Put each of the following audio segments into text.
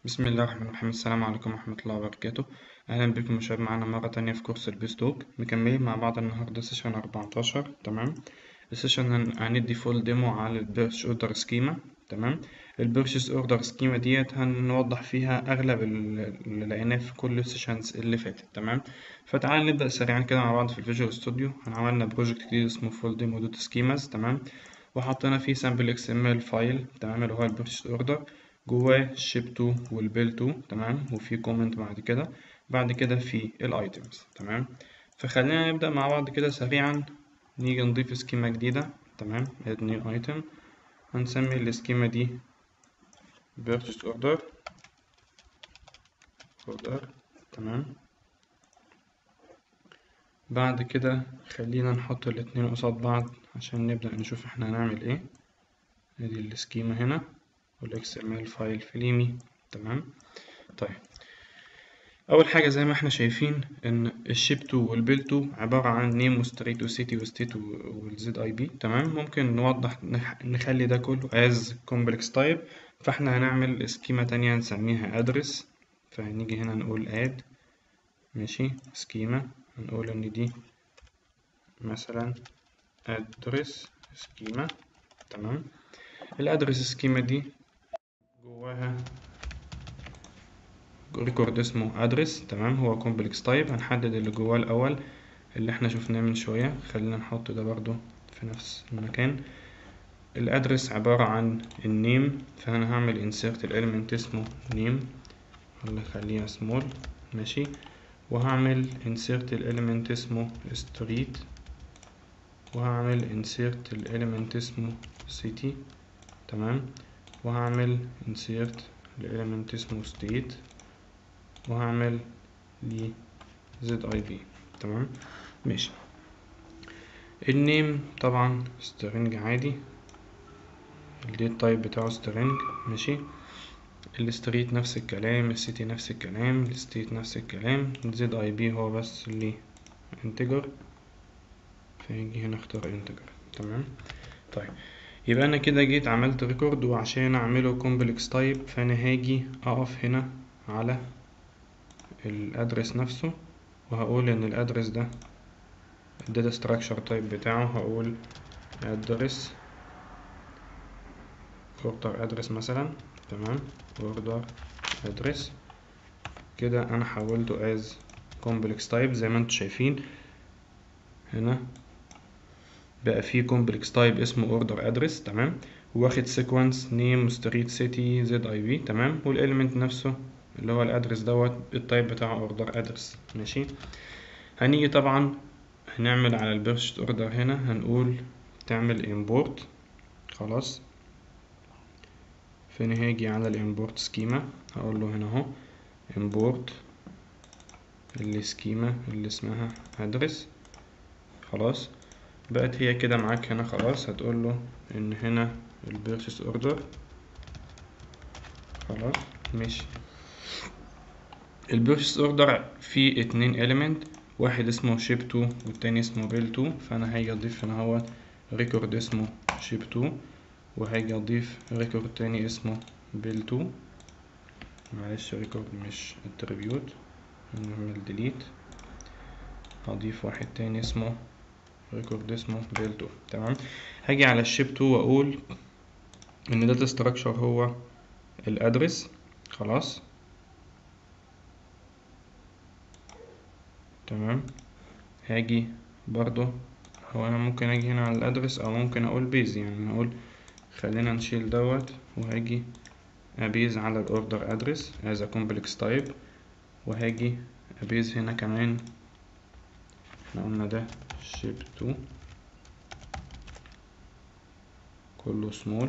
بسم الله الرحمن الرحيم السلام عليكم ورحمة الله وبركاته أهلا بكم يا شباب معانا مرة تانية في كورس البيستوك مكملين مع بعض النهاردة سيشن 14 تمام السيشن هن- هندي فول ديمو على البيرش اوردر سكيما تمام البيرشيز اوردر سكيما ديت هنوضح فيها أغلب ال- اللي لقيناه في كل السيشنز اللي فاتت تمام فتعال نبدأ سريعا كده مع بعض في الفيجوال ستوديو هنعملنا بروجكت جديد اسمه فول ديمو دوت سكيماز تمام وحطينا فيه سامبل اكس ام ال فايل تمام اللي هو البيرشيز اوردر جواه الشيب تو والبيل تو تمام وفي كومنت بعد كده بعد كده في الايتمز تمام فخلينا نبدأ مع بعض كده سريعا نيجي نضيف سكيمة جديدة تمام add new item هنسمي السكيمة دي purchase order order تمام بعد كده خلينا نحط الاتنين قصاد بعض عشان نبدأ نشوف احنا هنعمل ايه ادي السكيمة هنا والاكس ام ال فايل في ليمي تمام طيب اول حاجه زي ما احنا شايفين ان الشيب 2 والبيل 2 عباره عن نيم وستريت وسيتي وستيت والزد اي بي تمام ممكن نوضح نح- نخلي ده كله از كومبلكس تايب فاحنا هنعمل سكيمه تانية نسميها ادرس فنيجي هنا نقول اد ماشي سكيمه هنقول ان دي مثلا ادرس سكيمه تمام الادرس سكيمه دي جواها ريكورد اسمه ادرس تمام هو كومبلكس تايب هنحدد اللي جواه الاول اللي احنا شفناه من شويه خلينا نحط ده برضو في نفس المكان الادرس عباره عن النيم فانا هعمل insert الاليمنت اسمه نيم ولا خليها سمول ماشي وهعمل insert الاليمنت اسمه street وهعمل insert الاليمنت اسمه city تمام وهعمل insert الاليمنت اسمه state وهعمل لي زد اي بي تمام ماشي النيم طبعا string عادي الديت تايب بتاعه string ماشي الستريت نفس الكلام السيتي نفس الكلام الستيت نفس الكلام الزد اي بي هو بس اللي انتجر فيجي هنا اختار انتجر تمام طيب يبقى انا كده جيت عملت ريكورد وعشان اعمله كومبلكس تايب فانا هاجي اقف هنا على الادرس نفسه وهقول ان الادرس ده الداتا ستراكشر تايب بتاعه هقول ادرس اوردر ادرس مثلا تمام اوردر ادرس كده انا حولته از كومبلكس تايب زي ما انتم شايفين هنا بقى فيه كومبلكس تايب اسمه اوردر ادرس تمام واخد سيكونس نيم ستريت سيتي زد اي بي تمام والاليمنت نفسه اللي هو الادرس دوت التايب بتاعه اوردر ادرس ماشي هنيجي طبعا هنعمل على البيرش اوردر هنا هنقول تعمل امبورت خلاص فين هاجي على الامبورت سكيما هقول له هنا اهو امبورت السكيما اللي اسمها ادرس خلاص بقت هي كده معاك هنا خلاص هتقول له ان هنا البيرشيس اوردر خلاص ماشي البيرشيس اوردر فيه اتنين element واحد اسمه شيب 2 والتاني اسمه بيل 2 فانا هاجي اضيف هنا هو ريكورد اسمه شيب 2 وهاجي اضيف ريكورد تاني اسمه بيل 2 معلش ريكورد مش اتريبيوت نعمل ديليت هضيف واحد تاني اسمه ريكورد اسمه بيل 2 تمام هاجي على الشيب 2 واقول ان داتا ستراكشر هو الادرس خلاص تمام هاجي برضو هو انا ممكن اجي هنا على الادرس او ممكن اقول بيز يعني اقول خلينا نشيل دوت وهاجي ابيز على الاوردر ادرس as a complex type وهاجي ابيز هنا كمان احنا قلنا ده شيب 2 كله سمول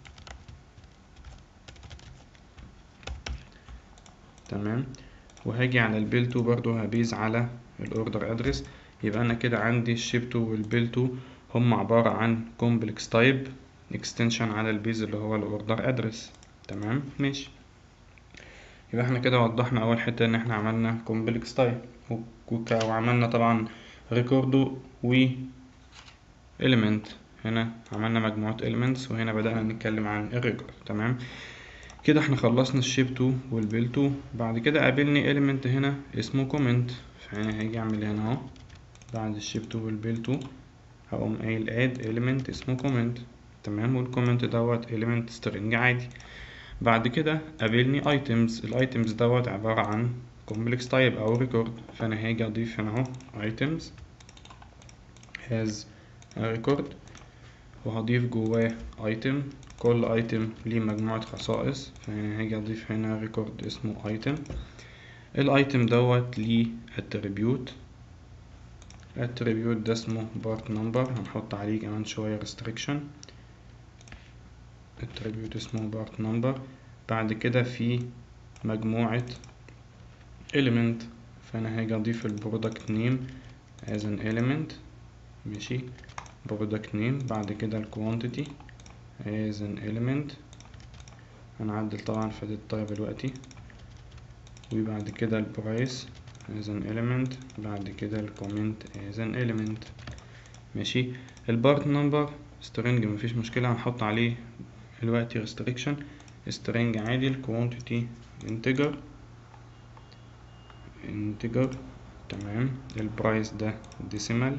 تمام وهاجي على البيل 2 برضو هبيز على الاوردر ادرس يبقى انا كده عندي الشيب 2 والبيل 2 هم عبارة عن كومبلكس تايب اكستنشن على البيز اللي هو الاوردر ادرس تمام ماشي يبقى احنا كده وضحنا اول حتة ان احنا عملنا كومبلكس تايب وعملنا طبعا ريكورد و element هنا عملنا مجموعة elements وهنا بدأنا نتكلم عن الريكورد تمام كده احنا خلصنا الشيب 2 والبيل 2 بعد كده قابلني element هنا اسمه كومنت فانا هاجي اعمل هنا اهو بعد الشيب 2 والبيل 2 هقوم قايل add element اسمه كومنت تمام والكومنت دوت element string عادي بعد كده قابلني items الايتمز دوت عبارة عن complex type او record فانا هاجي اضيف هنا اهو items has a record وهضيف جواه item كل ايتم ليه مجموعة خصائص فانا هاجي اضيف هنا ريكورد اسمه ايتم الايتم دوت ليه attribute attribute ده اسمه part number هنحط عليه كمان شوية restriction attribute اسمه part number بعد كده في مجموعة element فانا هاجي اضيف البرودكت نيم as an element ماشي product name بعد كده ال quantity as an element هنعدل طبعا في الطيب دلوقتي وبعد كده ال price as an element بعد كده ال comment as an element ماشي ال part number string مفيش مشكلة هنحط عليه دلوقتي restriction string عادي ال quantity integer integer تمام ال price ده decimal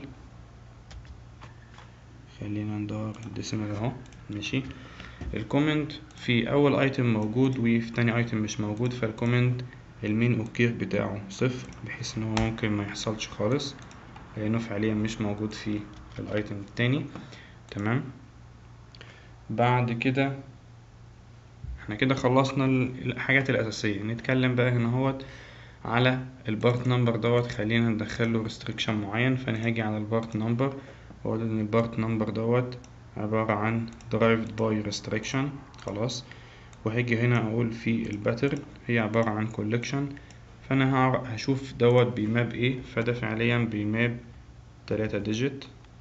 خلينا ندور الديسيمال اهو ماشي الكومنت في اول ايتم موجود وفي تاني ايتم مش موجود فالكومنت المين اوكير بتاعه صفر بحيث ان هو ممكن ما يحصلش خالص لانه فعليا مش موجود في الايتم التاني تمام بعد كده احنا كده خلصنا الحاجات الاساسيه نتكلم بقى هنا اهوت على البارت نمبر دوت خلينا ندخله ريستريكشن معين فانا هاجي على البارت نمبر واقول ان البارت نمبر دوت عبارة عن derived by restriction خلاص وهاجي هنا اقول في الباترن هي عبارة عن collection فانا هشوف دوت بيماب ايه فده فعليا بيماب تلاتة ديجيت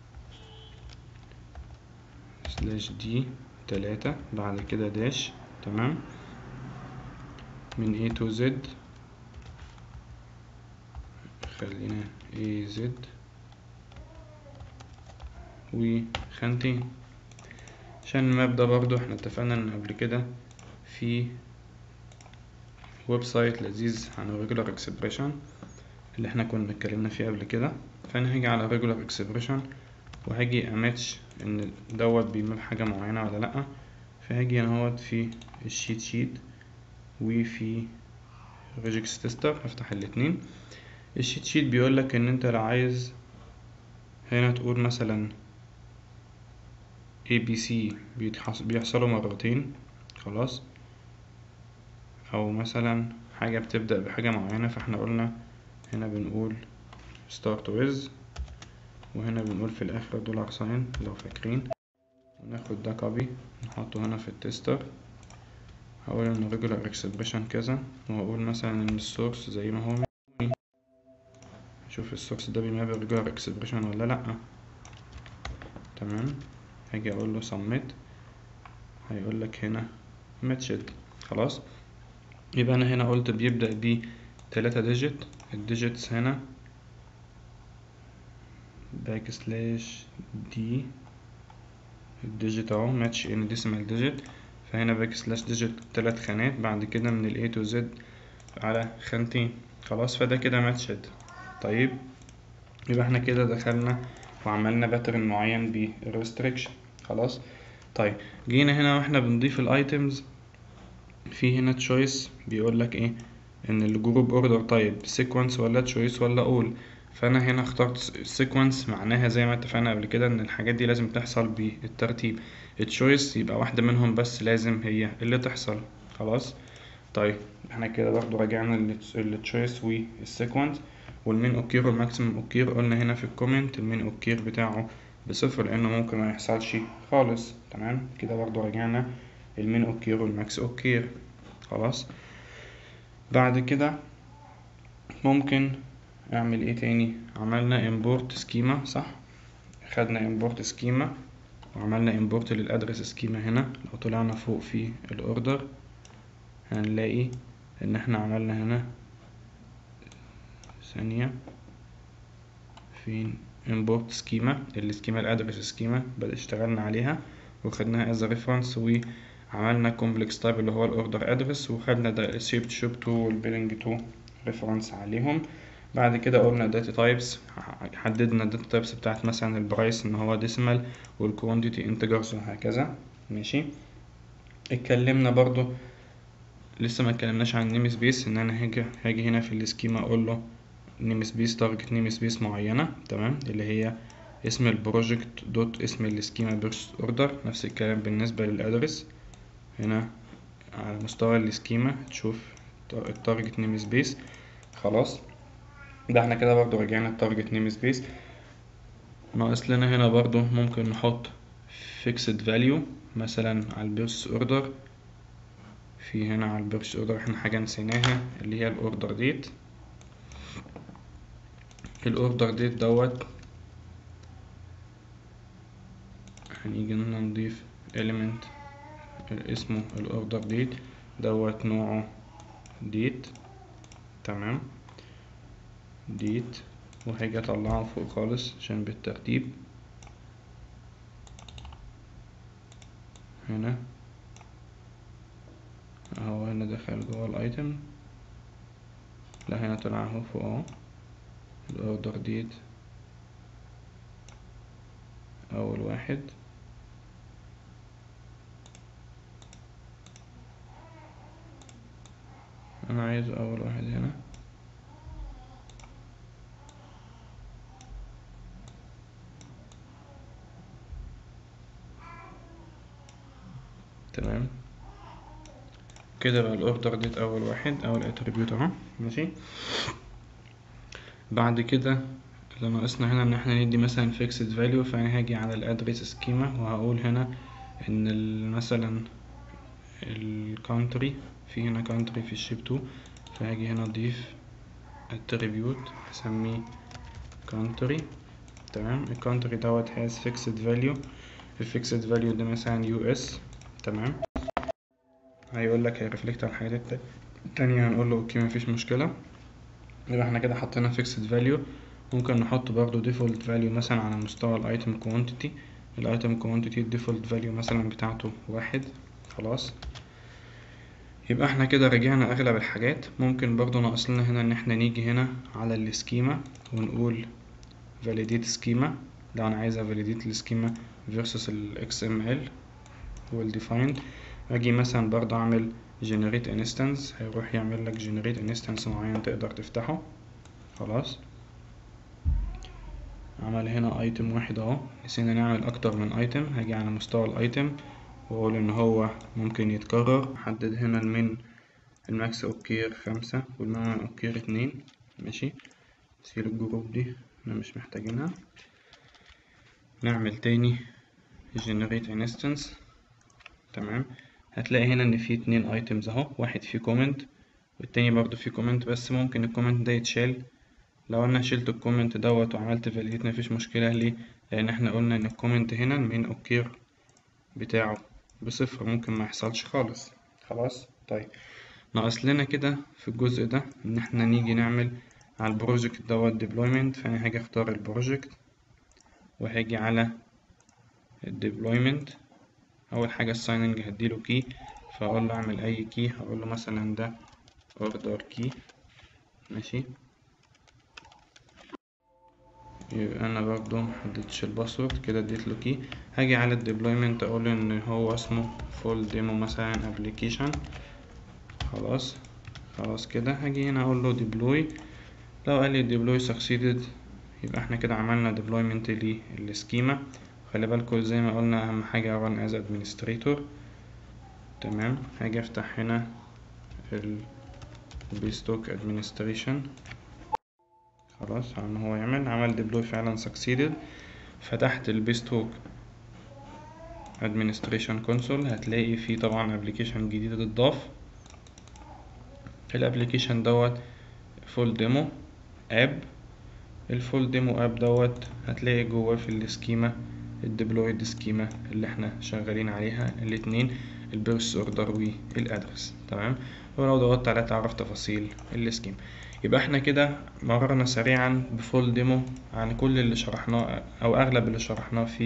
سلاش دي تلاتة بعد كده داش تمام من A to Z خلينا A Z وخانتين عشان الماب ده برضو احنا اتفقنا ان قبل كده في ويب سايت لذيذ عن regular expression اللي احنا كنا اتكلمنا فيه قبل كده فانا هاجي على regular expression وهاجي اماتش ان دوت بيماب حاجة معينة ولا لأ فهاجي هنا اهوت في الشيت شيت وفي ريجكس تيستر هفتح الاتنين الشيت شيت بيقولك ان انت لو عايز هنا تقول مثلا A B C بيحصلوا مرتين خلاص أو مثلا حاجة بتبدأ بحاجة معينة فاحنا قلنا هنا بنقول start with وهنا بنقول في الآخر دولار ساين لو فاكرين وناخد ده كوبي نحطه هنا في التستر هقول ان regular expression كذا وهقول مثلا ان السورس زي ما هو شوف السورس ده بيماب regular expression ولا لأ تمام هاجي اقول له submit هيقول لك هنا matched خلاص يبقى انا هنا قلت بيبدأ ب تلاتة ديجيت الديجيتس هنا باك سلاش دي الديجيت اهو ماتش ان ديسيمال ديجيت فهنا باك سلاش ديجيت تلات خانات بعد كده من ال A to Z على خانتين خلاص فده كده ماتشد طيب يبقى احنا كده دخلنا وعملنا باترن معين بالريستريكشن خلاص طيب جينا هنا واحنا بنضيف الايتمز في هنا تشويس بيقول لك ايه ان الجروب اوردر طيب سيكونس ولا تشويس ولا اول فانا هنا اخترت سيكونس معناها زي ما اتفقنا قبل كده ان الحاجات دي لازم تحصل بالترتيب التشويس يبقى واحدة منهم بس لازم هي اللي تحصل خلاص طيب احنا كده برضو راجعنا للتشويس والسيكونس والمين اوكير والماكسيمم اوكير قلنا هنا في الكومنت المين اوكير بتاعه بصفر لانه ممكن ما يحصلش خالص تمام كده برضو راجعنا المين اوكير والماكس اوكير خلاص بعد كده ممكن اعمل ايه تاني عملنا import سكيما صح خدنا import سكيما وعملنا import للادرس سكيما هنا لو طلعنا فوق في الاوردر هنلاقي ان احنا عملنا هنا ثانية فين import سكيما السكيما الادرس سكيما اشتغلنا عليها وخدناها as a reference عملنا كومبلكس تايب اللي هو الاوردر ادرس وخدنا ده الشيب شوب 2 والبيلنج 2 ريفرنس عليهم بعد كده قلنا داتا تايبس حددنا الداتا تايبس بتاعت مثلا البرايس ان هو ديسيمال والكوانتيتي انتجرز وهكذا ماشي اتكلمنا برضو لسه ما اتكلمناش عن نيم سبيس ان انا هاجي هاجي هنا في السكيما اقول له نيم سبيس تارجت نيم سبيس معينه تمام اللي هي اسم البروجكت دوت اسم السكيما بيرس اوردر نفس الكلام بالنسبه للادرس هنا على مستوى السكيما تشوف التارجت نيم سبيس خلاص ده احنا كده برضو رجعنا التارجت نيم سبيس ناقص لنا هنا برضو ممكن نحط fixed value مثلا على البيرس اوردر في هنا على البيرس اوردر احنا حاجة نسيناها اللي هي الاوردر ديت الاوردر ديت دوت هنيجي هنا نضيف element اسمه الاوردر ديت دوت نوعه ديت تمام ديت وهاجي اطلعه فوق خالص عشان بالترتيب هنا اهو هنا دخل جوه الايتم لا هنا طلع اهو فوق اهو الاوردر ديت اول واحد انا عايز اول واحد هنا تمام كده بقى الاوردر ديت اول واحد اول اتريبيوت اهو ماشي بعد كده اللي ناقصنا هنا ان احنا ندي مثلا فيكسد فاليو فانا هاجي على الادريس سكيما وهقول هنا ان ال- مثلا الكونتري في هنا كونتري في الشيب 2 فهاجي هنا اضيف اتريبيوت هسميه كونتري تمام الكونتري دوت has fixed value الفيكسد فاليو ده مثلا يو اس تمام هيقول لك هيرفلكت على الحاجات الت- التانية هنقول له اوكي مفيش مشكلة يبقى احنا كده حطينا فيكسد فاليو ممكن نحط برضو ديفولت فاليو مثلا على مستوى الايتم كوانتيتي الايتم كوانتيتي الديفولت فاليو مثلا بتاعته واحد خلاص يبقى احنا كده رجعنا اغلب الحاجات ممكن برضو ناقص لنا هنا ان احنا نيجي هنا على السكيما ونقول validate schema لو انا عايز validate السكيما versus ال XML والdefined اجي مثلا برضه اعمل generate instance هيروح يعمل لك generate instance معين تقدر تفتحه خلاص عمل هنا ايتم واحد اهو نسينا نعمل اكتر من ايتم هاجي على مستوى الايتم واقول ان هو ممكن يتكرر احدد هنا المين الماكس اوكير خمسة والمينيمم اوكير اتنين ماشي نسيب الجروب دي احنا مش محتاجينها نعمل تاني generate instance تمام هتلاقي هنا ان في اتنين ايتمز اهو واحد فيه كومنت والتاني برضو فيه كومنت بس ممكن الكومنت ده يتشال لو انا شلت الكومنت دوت وعملت فاليديت مفيش مشكلة ليه لان احنا قلنا ان الكومنت هنا المين اوكير بتاعه بصفر ممكن ما يحصلش خالص خلاص طيب ناقص لنا كده في الجزء ده ان احنا نيجي نعمل على البروجكت دوت ديبلويمنت فانا هاجي اختار البروجكت وهاجي على الديبلويمنت اول حاجه السايننج هديله كي فاقول له اعمل اي كي هقول له مثلا ده اوردر كي ماشي يبقى انا برضو محددتش الباسورد كده اديت له كي هاجي على الديبلويمنت اقول له ان هو اسمه فول ديمو مثلا ابلكيشن خلاص خلاص كده هاجي هنا اقول له ديبلوي لو قال لي ديبلوي سكسيدد يبقى احنا كده عملنا ديبلويمنت للسكيما خلي بالكوا زي ما قلنا اهم حاجه run as administrator تمام هاجي افتح هنا ال بيستوك administration خلاص عم هو يعمل عمل ديبلوي فعلا succeeded فتحت البيستوك administration console هتلاقي فيه طبعا application جديدة اتضاف الابليكيشن دوت فول ديمو اب الفول ديمو اب دوت هتلاقي جواه في السكيما الديبلويد سكيما اللي احنا شغالين عليها الاتنين البيرس اوردر والادرس تمام ولو ضغطت عليها تعرف تفاصيل السكيما يبقى احنا كده مررنا سريعا بفول ديمو عن كل اللي شرحناه او اغلب اللي شرحناه في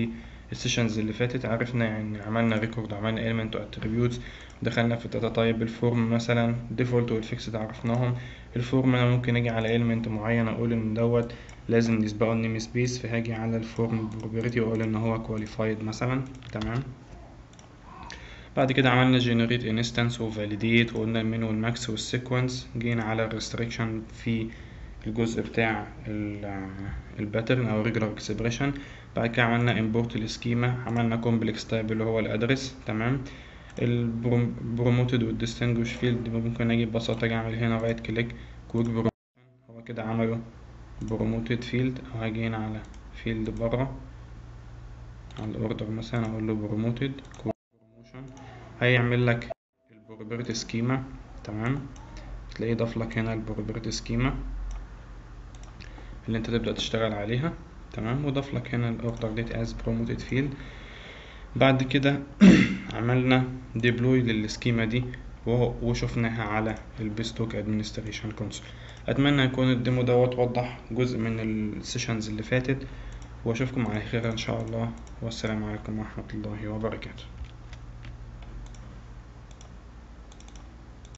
السيشنز اللي فاتت عرفنا يعني عملنا ريكورد عملنا element واتريبيوتس دخلنا في الداتا تايب الفورم مثلا ديفولت والفيكسد عرفناهم الفورم انا ممكن اجي على element معين اقول ان دوت لازم نسبقه النيم سبيس فهاجي على الفورم بروبرتي واقول ان هو كواليفايد مثلا تمام بعد كده عملنا generate instance و validate وقلنا المين والماكس والسيكونس جينا على الريستريكشن في الجزء بتاع الباترن او regular expression بعد كده عملنا import السكيما عملنا complex type اللي هو الادرس تمام البروموتد والديستنجوش فيلد ممكن اجي ببساطة اجي اعمل هنا رايت كليك كويك بروموشن هو كده عمله بروموتد فيلد او هاجي هنا على فيلد برا على الاوردر مثلا اقول له بروموتد بروموشن هيعمل لك البروبرتي سكيما تمام تلاقيه ضاف لك هنا البروبرتي سكيما اللي انت تبدأ تشتغل عليها تمام وضاف لك هنا الاوردر ديت از بروموتد فيلد بعد كده عملنا ديبلوي للسكيما دي وشفناها على البيستوك ادمنستريشن كونسول اتمنى يكون الديمو دوت وضح جزء من السيشنز اللي فاتت واشوفكم على خير ان شاء الله والسلام عليكم ورحمة الله وبركاته